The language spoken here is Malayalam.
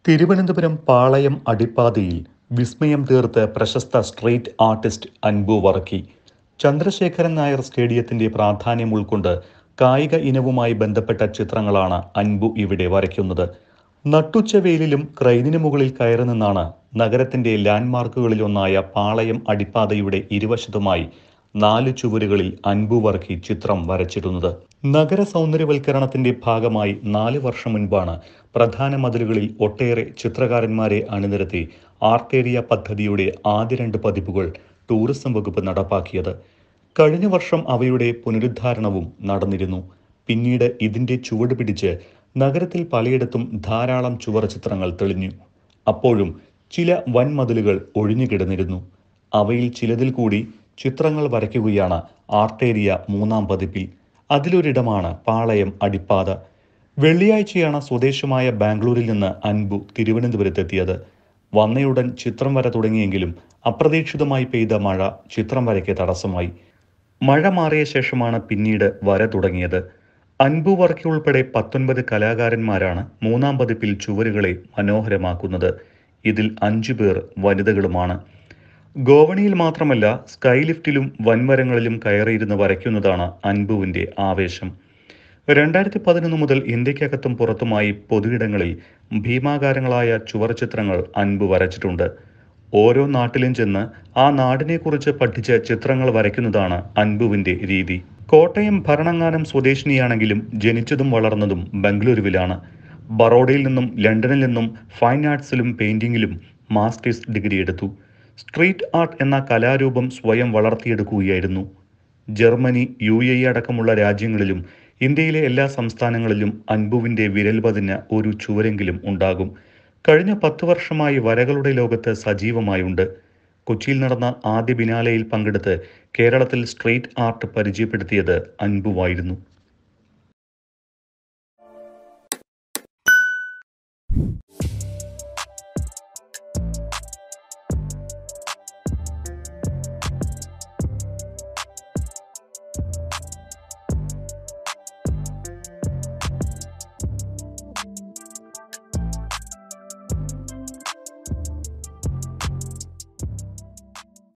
തിരുവനന്തപുരം പാളയം അടിപ്പാതയിൽ വിസ്മയം തീർത്ത് പ്രശസ്ത സ്ട്രീറ്റ് ആർട്ടിസ്റ്റ് അൻബു വർക്കി ചന്ദ്രശേഖരൻ നായർ സ്റ്റേഡിയത്തിന്റെ പ്രാധാന്യം ഉൾക്കൊണ്ട് കായിക ഇനവുമായി ബന്ധപ്പെട്ട ചിത്രങ്ങളാണ് അൻബു ഇവിടെ വരയ്ക്കുന്നത് നട്ടുച്ച വെയിലിലും ക്രൈനിന് മുകളിൽ കയറി നിന്നാണ് നഗരത്തിന്റെ ലാൻഡ്മാർക്കുകളിലൊന്നായ പാളയം അടിപ്പാതയുടെ ഇരുവശത്തുമായി നാല് ചുവരുകളിൽ അൻബു വർക്കി ചിത്രം വരച്ചിരുന്നത് നഗര സൗന്ദര്യവൽക്കരണത്തിന്റെ ഭാഗമായി നാല് വർഷം മുൻപാണ് പ്രധാന മതിലുകളിൽ ഒട്ടേറെ ചിത്രകാരന്മാരെ അണിനിരത്തി ആർട്ടേരിയ പദ്ധതിയുടെ ആദ്യ രണ്ട് പതിപ്പുകൾ ടൂറിസം വകുപ്പ് നടപ്പാക്കിയത് കഴിഞ്ഞ വർഷം അവയുടെ പുനരുദ്ധാരണവും നടന്നിരുന്നു പിന്നീട് ഇതിന്റെ ചുവട് പിടിച്ച് നഗരത്തിൽ പലയിടത്തും ധാരാളം ചുവർ ചിത്രങ്ങൾ തെളിഞ്ഞു അപ്പോഴും ചില വൻമതിലുകൾ ഒഴിഞ്ഞുകിടന്നിരുന്നു അവയിൽ ചിലതിൽ കൂടി ചിത്രങ്ങൾ വരയ്ക്കുകയാണ് ആർട്ടേരിയ മൂന്നാം പതിപ്പിൽ അതിലൊരിടമാണ് പാളയം അടിപ്പാത വെള്ളിയാഴ്ചയാണ് സ്വദേശമായ ബാംഗ്ലൂരിൽ നിന്ന് അൻബു തിരുവനന്തപുരത്തെത്തിയത് വന്നയുടൻ ചിത്രം വര തുടങ്ങിയെങ്കിലും അപ്രതീക്ഷിതമായി പെയ്ത മഴ ചിത്രം വരയ്ക്ക് തടസ്സമായി മഴ മാറിയ ശേഷമാണ് പിന്നീട് വര തുടങ്ങിയത് അൻബു വർക്കി ഉൾപ്പെടെ പത്തൊൻപത് കലാകാരന്മാരാണ് മൂന്നാം പതിപ്പിൽ ചുവരുകളെ മനോഹരമാക്കുന്നത് ഇതിൽ അഞ്ചു പേർ വനിതകളുമാണ് ഗോവണിയിൽ മാത്രമല്ല സ്കൈ ലിഫ്റ്റിലും വൻമരങ്ങളിലും കയറിയിരുന്ന് വരയ്ക്കുന്നതാണ് അൻബുവിന്റെ ആവേശം രണ്ടായിരത്തി പതിനൊന്ന് മുതൽ ഇന്ത്യക്കകത്തും പുറത്തുമായി പൊതുയിടങ്ങളിൽ ഭീമാകാരങ്ങളായ ചുവർ ചിത്രങ്ങൾ അൻബു വരച്ചിട്ടുണ്ട് ഓരോ നാട്ടിലും ചെന്ന് ആ നാടിനെക്കുറിച്ച് പഠിച്ച് ചിത്രങ്ങൾ വരയ്ക്കുന്നതാണ് അൻബുവിന്റെ രീതി കോട്ടയം ഭരണങ്ങാനം സ്വദേശിനിയാണെങ്കിലും ജനിച്ചതും വളർന്നതും ബംഗളൂരുവിലാണ് ബറോഡയിൽ നിന്നും ലണ്ടനിൽ നിന്നും ഫൈൻ ആർട്സിലും പെയിന്റിങ്ങിലും മാസ്റ്റേഴ്സ് ഡിഗ്രി എടുത്തു സ്ട്രീറ്റ് ആർട്ട് എന്ന കലാരൂപം സ്വയം വളർത്തിയെടുക്കുകയായിരുന്നു ജർമ്മനി യു എ ഇ അടക്കമുള്ള രാജ്യങ്ങളിലും ഇന്ത്യയിലെ എല്ലാ സംസ്ഥാനങ്ങളിലും അൻബുവിന്റെ വിരൽ പതിഞ്ഞ ഒരു ചുവരെങ്കിലും ഉണ്ടാകും കഴിഞ്ഞ പത്തു വർഷമായി വരകളുടെ ലോകത്ത് സജീവമായുണ്ട് കൊച്ചിയിൽ നടന്ന ആദ്യ ബിനാലയിൽ പങ്കെടുത്ത് കേരളത്തിൽ സ്ട്രീറ്റ് ആർട്ട് പരിചയപ്പെടുത്തിയത് അൻബുവായിരുന്നു